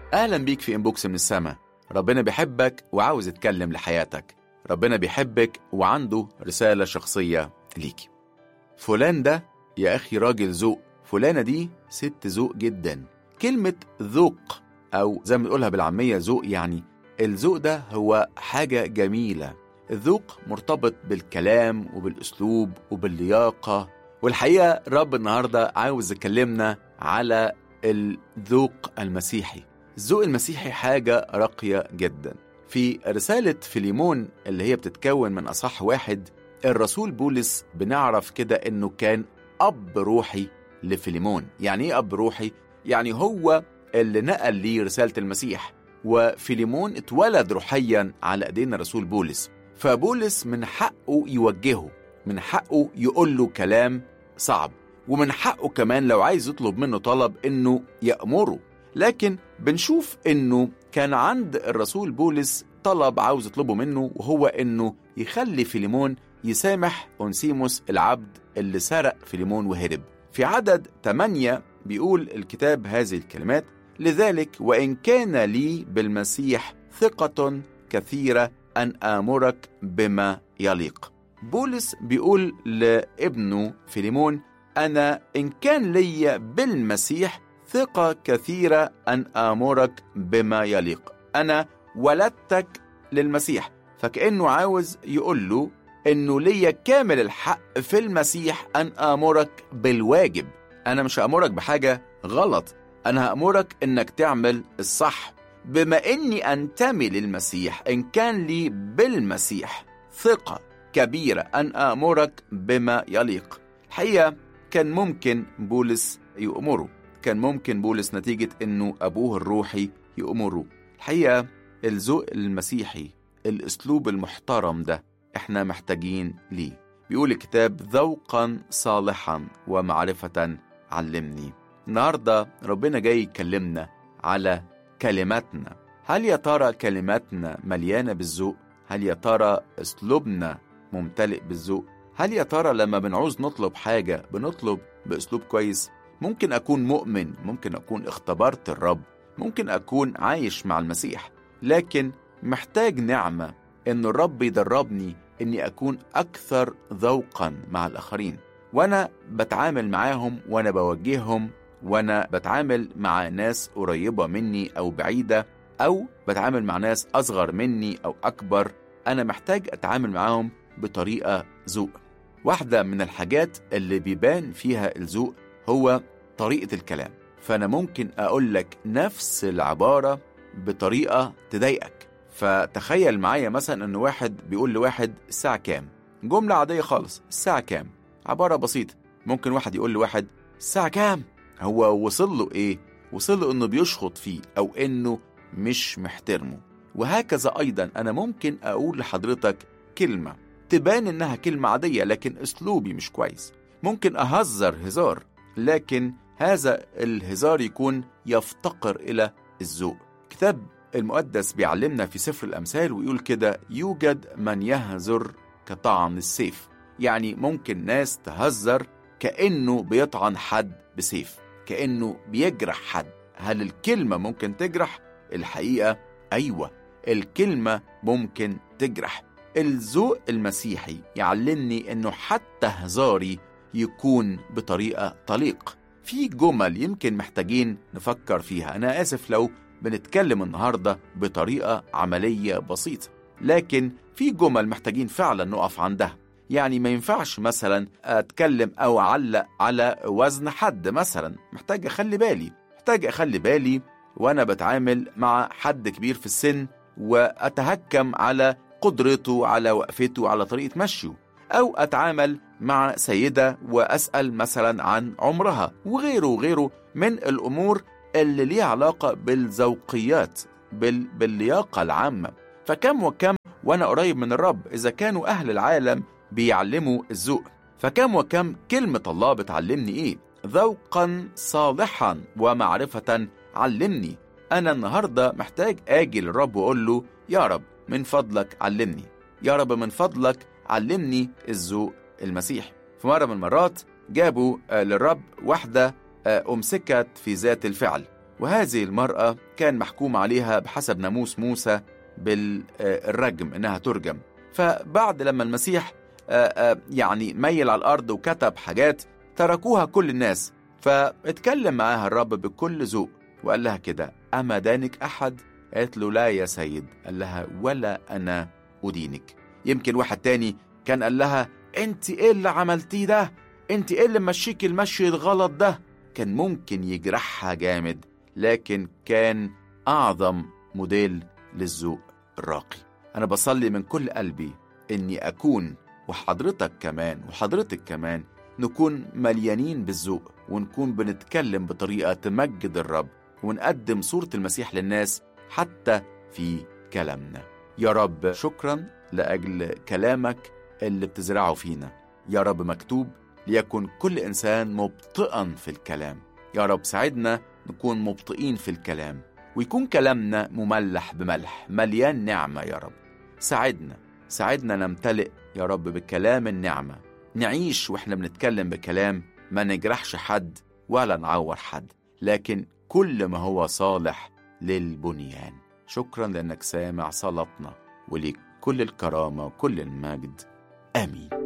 أهلا بيك في إنبوكس من السما ربنا بيحبك وعاوز يتكلم لحياتك ربنا بيحبك وعنده رسالة شخصية ليكي فلان ده يا أخي راجل ذوق فلانة دي ست ذوق جدا كلمة ذوق أو زي ما بنقولها بالعامية ذوق يعني الذوق ده هو حاجة جميلة الذوق مرتبط بالكلام وبالأسلوب وباللياقة والحقيقة رب النهاردة عاوز يكلمنا على الذوق المسيحي الذوق المسيحي حاجة راقية جدا في رسالة فيليمون اللي هي بتتكون من أصح واحد الرسول بولس بنعرف كده إنه كان أب روحي لفيليمون يعني إيه أب روحي؟ يعني هو اللي نقل ليه رسالة المسيح وفيليمون اتولد روحيا على ايدين الرسول بولس فبولس من حقه يوجهه من حقه يقول له كلام صعب ومن حقه كمان لو عايز يطلب منه طلب انه يأمره لكن بنشوف انه كان عند الرسول بولس طلب عاوز يطلبه منه وهو انه يخلي فيليمون يسامح أونسيموس العبد اللي سرق فيليمون وهرب في عدد 8 بيقول الكتاب هذه الكلمات لذلك وإن كان لي بالمسيح ثقة كثيرة أن آمرك بما يليق بولس بيقول لابنه فيليمون أنا إن كان لي بالمسيح ثقة كثيرة أن آمرك بما يليق أنا ولدتك للمسيح فكأنه عاوز يقول له إنه ليا كامل الحق في المسيح أن آمرك بالواجب أنا مش هأمرك بحاجة غلط أنا هأمرك إنك تعمل الصح بما إني أنتمي للمسيح إن كان لي بالمسيح ثقة كبيرة أن آمرك بما يليق الحقيقة كان ممكن بولس يأمره كان ممكن بولس نتيجة إنه أبوه الروحي يأمره الحقيقة الذوق المسيحي الأسلوب المحترم ده إحنا محتاجين ليه بيقول الكتاب ذوقا صالحا ومعرفة علمني النهاردة ربنا جاي يكلمنا على كلماتنا هل يا ترى كلماتنا مليانة بالذوق؟ هل يا ترى أسلوبنا ممتلئ بالذوق؟ هل يا ترى لما بنعوز نطلب حاجة بنطلب بأسلوب كويس؟ ممكن أكون مؤمن ممكن أكون اختبرت الرب ممكن أكون عايش مع المسيح لكن محتاج نعمة إن الرب يدربني إني أكون أكثر ذوقا مع الآخرين وأنا بتعامل معاهم وأنا بوجههم وأنا بتعامل مع ناس قريبة مني أو بعيدة أو بتعامل مع ناس أصغر مني أو أكبر أنا محتاج أتعامل معاهم بطريقة ذوق واحدة من الحاجات اللي بيبان فيها الذوق هو طريقة الكلام فأنا ممكن أقول لك نفس العبارة بطريقة تضايقك فتخيل معايا مثلا أن واحد بيقول لواحد الساعة كام جملة عادية خالص الساعة كام عبارة بسيطة ممكن واحد يقول لواحد الساعة كام هو وصل له إيه وصل له إنه بيشخط فيه أو إنه مش محترمه وهكذا أيضا أنا ممكن أقول لحضرتك كلمة تبان إنها كلمة عادية لكن أسلوبي مش كويس ممكن أهزر هزار لكن هذا الهزار يكون يفتقر إلى الذوق كتاب المقدس بيعلمنا في سفر الأمثال ويقول كده يوجد من يهزر كطعن السيف يعني ممكن ناس تهزر كأنه بيطعن حد بسيف كأنه بيجرح حد هل الكلمة ممكن تجرح؟ الحقيقة أيوة الكلمة ممكن تجرح الذوق المسيحي يعلمني أنه حتى هزاري يكون بطريقة طليق في جمل يمكن محتاجين نفكر فيها أنا آسف لو بنتكلم النهاردة بطريقة عملية بسيطة لكن في جمل محتاجين فعلا نقف عندها يعني ما ينفعش مثلا أتكلم أو أعلق على وزن حد مثلا محتاج أخلي بالي محتاج أخلي بالي وأنا بتعامل مع حد كبير في السن وأتهكم على قدرته على وقفته على طريقة مشيه أو أتعامل مع سيدة وأسأل مثلا عن عمرها وغيره وغيره من الأمور اللي ليها علاقة بالذوقيات بال... باللياقة العامة فكم وكم وأنا قريب من الرب إذا كانوا أهل العالم بيعلموا الذوق فكم وكم كلمة الله بتعلمني إيه ذوقا صالحا ومعرفة علمني أنا النهاردة محتاج آجي للرب وأقول له يا رب من فضلك علمني يا رب من فضلك علمني الذوق المسيحي في مرة من المرات جابوا للرب واحدة أمسكت في ذات الفعل وهذه المرأة كان محكوم عليها بحسب ناموس موسى بالرجم إنها ترجم فبعد لما المسيح يعني ميل على الأرض وكتب حاجات تركوها كل الناس فاتكلم معاها الرب بكل ذوق وقال لها كده أما دانك أحد قالت له لا يا سيد قال لها ولا أنا أدينك يمكن واحد تاني كان قال لها انت ايه اللي عملتيه ده انت ايه اللي مشيكي المشي الغلط ده كان ممكن يجرحها جامد لكن كان أعظم موديل للذوق الراقي أنا بصلي من كل قلبي إني أكون وحضرتك كمان وحضرتك كمان نكون مليانين بالذوق ونكون بنتكلم بطريقة تمجد الرب ونقدم صورة المسيح للناس حتى في كلامنا يا رب شكرا لأجل كلامك اللي بتزرعه فينا يا رب مكتوب ليكن كل إنسان مبطئا في الكلام يا رب ساعدنا نكون مبطئين في الكلام ويكون كلامنا مملح بملح مليان نعمة يا رب ساعدنا ساعدنا نمتلئ يا رب بكلام النعمة نعيش وإحنا بنتكلم بكلام ما نجرحش حد ولا نعور حد لكن كل ما هو صالح للبنيان شكرا لأنك سامع صلاتنا وليك كل الكرامة وكل المجد آمين